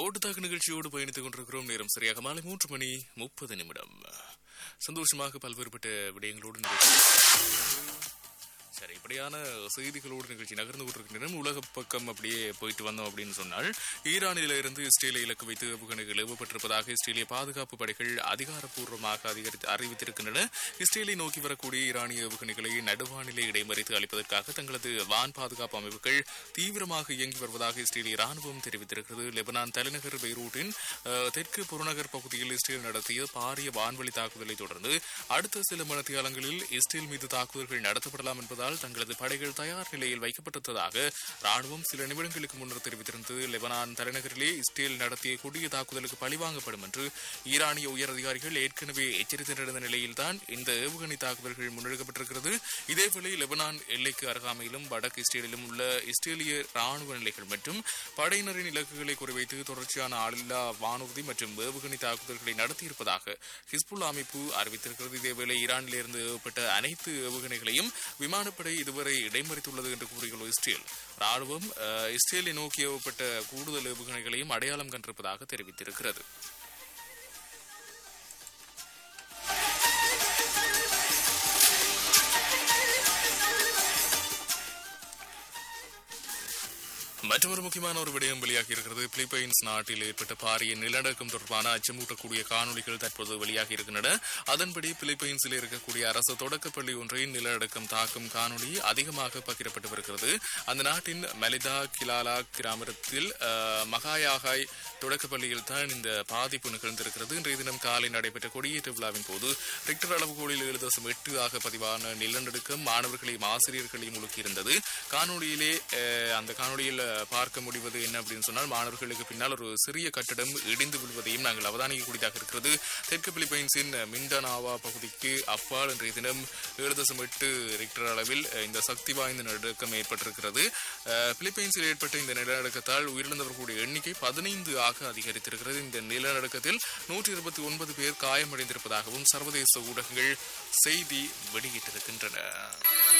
ஓட்டுத்தாக்கு நிகழ்ச்சியோடு பயணித்துக் கொண்டிருக்கிறோம் நேரம் சரியாக மாலை மூன்று மணி முப்பது நிமிடம் சந்தோஷமாக பல்வேறுபட்ட விடயங்களோடு நிகழ்ச்சி சரி இப்படியான செய்திகளோடு நிகழ்ச்சி நகர்ந்து கொண்டிருக்கின்றன உலக பக்கம் அப்படியே போயிட்டு வந்தோம் அப்படின்னு சொன்னால் ஈரானில இருந்து இஸ்ரேலை இலக்கு வைத்து ஏவுகணைகள் ஏவப்பட்டிருப்பதாக இஸ்ரேலிய பாதுகாப்பு படைகள் அதிகாரப்பூர்வமாக அதிகரித்து அறிவித்திருக்கின்றன இஸ்ரேலை நோக்கி வரக்கூடிய ஈரானிய ஏவுகணைகளை நடுவானிலே இடைமறித்து அளிப்பதற்காக தங்களது வான் பாதுகாப்பு அமைப்புகள் தீவிரமாக இயங்கி வருவதாக இஸ்ரேலிய ராணுவம் தெரிவித்திருக்கிறது லெபனான் தலைநகர் பெய்ரூட்டின் அஹ், தெற்கு புறநகர் பகுதியில் இஸ்ரேல் நடத்திய பாரிய வான்வழி தாக்குதலை தொடர்ந்து அடுத்த சில மணித்தியாலங்களில் இஸ்ரேல் மீது தாக்குதல்கள் நடத்தப்படலாம் என்பதால் தங்களது படைகள் தயார் நிலையில் வைக்கப்பட்டிருந்ததாக ராணுவம் சில நிமிடங்களுக்கு முன்னர் தெரிவித்திருந்தது லெபனான் தலைநகரிலே இஸ்ரேல் நடத்திய கொடிய தாக்குதலுக்கு பழிவாங்கப்படும் என்று ஈரானிய உயர் அதிகாரிகள் ஏற்கனவே எச்சரித்திருந்த நிலையில்தான் இந்த ஏவுகணை தாக்குதல்கள் முன்னெடுக்கப்பட்டிருக்கிறது இதேவேளை லெபனான் எல்லைக்கு அருகாமையிலும் வடக்கு இஸ்ரேலிலும் உள்ள இஸ்ரேலிய ராணுவ நிலைகள் மற்றும் படையினரின் இலக்குகளை குறிவைத்து தொடர்ச்சியான ஆளில்லா வானூர்தி மற்றும் ஏவுகணை தாக்குதல்களை நடத்தியிருப்பதாக ஹிஸ்புல்லா அமைப்பு அறிவித்திருக்கிறது இதேவேளை ஈரானிலிருந்து ஏவப்பட்ட அனைத்து ஏவுகணைகளையும் விமானப்படை இதுவரை இடைமறித்துள்ளது என்று கூறியுள்ள இஸ்ரேல் ராணுவம் அஹ், இஸ்ரேலை நோக்கி ஏவப்பட்ட கூடுதல் ஏவுகணைகளையும் அடையாளம் கண்டிருப்பதாக தெரிவித்திருக்கிறது மற்றொரு முக்கியமான ஒரு விடயம் வெளியாகி இருக்கிறது பிலிப்பைன்ஸ் நாட்டில் ஏற்பட்ட பாரிய நிலநடுக்கம் தொடர்பான அச்சமூட்டக்கூடிய காணொளிகள் தற்போது வெளியாகி இருக்கின்றன அதன்படி பிலிப்பைன்ஸில் இருக்கக்கூடிய அரசு தொடக்கப்பள்ளி ஒன்றின் நிலநடுக்கம் தாக்கும் காணொளி அதிகமாக பகிரப்பட்டு வருகிறது அந்த நாட்டின் மலிதா கிலாலா கிராமத்தில் அஹ், மகாயாகாய் தொடக்கப்பள்ளியில் தான் இந்த பாதிப்பு நிகழ்ந்திருக்கிறது இன்றைய தினம் காலை நடைபெற்ற கொடியேற்ற விழாவின் போது ரிக்டர் அளவுகோலில் ஏழு தசம் எட்டு ஆக பதிவான நிலநடுக்கம் மாணவர்களையும் ஆசிரியர்களையும் முழுக்கியிருந்தது காணொளியிலே அஹ், அந்த காணொளியில் அஹ், பார்க்க முடிவது என்ன அப்படின்னு சொன்னால் மாணவர்களுக்கு பின்னால் ஒரு சிறிய கட்டடம் இடிந்து விழுவதையும் நாங்கள் அவதானிக்கக்கூடியதாக இருக்கிறது தெற்கு பிலிப்பைன்ஸின் மிண்டனாவா பகுதிக்கு அப்பால் இன்றைய தினம் ஏழு தசம் எட்டு ரிக்டர் அளவில் அஹ், இந்த சக்தி வாய்ந்த நிலநடுக்கம் ஏற்பட்டிருக்கிறது அஹ், பிலிப்பைன்ஸில் ஏற்பட்ட இந்த நிலநடுக்கத்தால் உயிரிழந்தவர்களுடைய எண்ணிக்கை பதினைந்து ஆக அதிகரித்திருக்கிறது இந்த நிலநடுக்கத்தில் நூற்றி இருபத்தி ஒன்பது பேர் காயமடைந்திருப்பதாகவும் சர்வதேச ஊடகங்கள் செய்தி வெளியிட்டிருக்கின்றன